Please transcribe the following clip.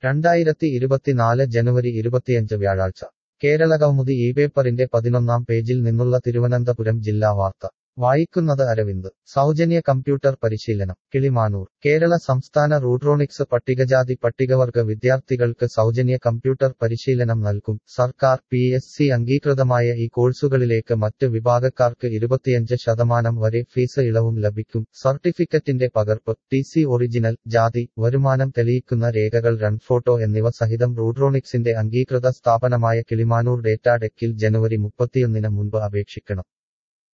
രണ്ടായിരത്തി ഇരുപത്തിനാല് ജനുവരി ഇരുപത്തിയഞ്ച് വ്യാഴാഴ്ച കേരളകൗമുദി ഈ പേപ്പറിന്റെ പതിനൊന്നാം പേജിൽ നിന്നുള്ള തിരുവനന്തപുരം ജില്ലാ വാർത്ത വായിക്കുന്നത് അരവിന്ദ് സൗജന്യ കമ്പ്യൂട്ടർ പരിശീലനം കിളിമാനൂർ കേരള സംസ്ഥാന റൂട്രോണിക്സ് പട്ടികജാതി പട്ടികവർഗ വിദ്യാർത്ഥികൾക്ക് സൗജന്യ കമ്പ്യൂട്ടർ പരിശീലനം നൽകും സർക്കാർ പി എസ് സി അംഗീകൃതമായ ഈ കോഴ്സുകളിലേക്ക് മറ്റ് വിഭാഗക്കാർക്ക് ഇരുപത്തിയഞ്ച് ശതമാനം വരെ ഫീസ് ഇളവും ലഭിക്കും സർട്ടിഫിക്കറ്റിന്റെ പകർപ്പ് ടി സി ഒറിജിനൽ ജാതി വരുമാനം തെളിയിക്കുന്ന രേഖകൾ റൺ ഫോട്ടോ എന്നിവ സഹിതം റൂട്രോണിക്സിന്റെ അംഗീകൃത സ്ഥാപനമായ കിളിമാനൂർ ഡേറ്റാ ഡെക്കിൽ ജനുവരി മുപ്പത്തിയൊന്നിന് മുൻപ് അപേക്ഷിക്കണം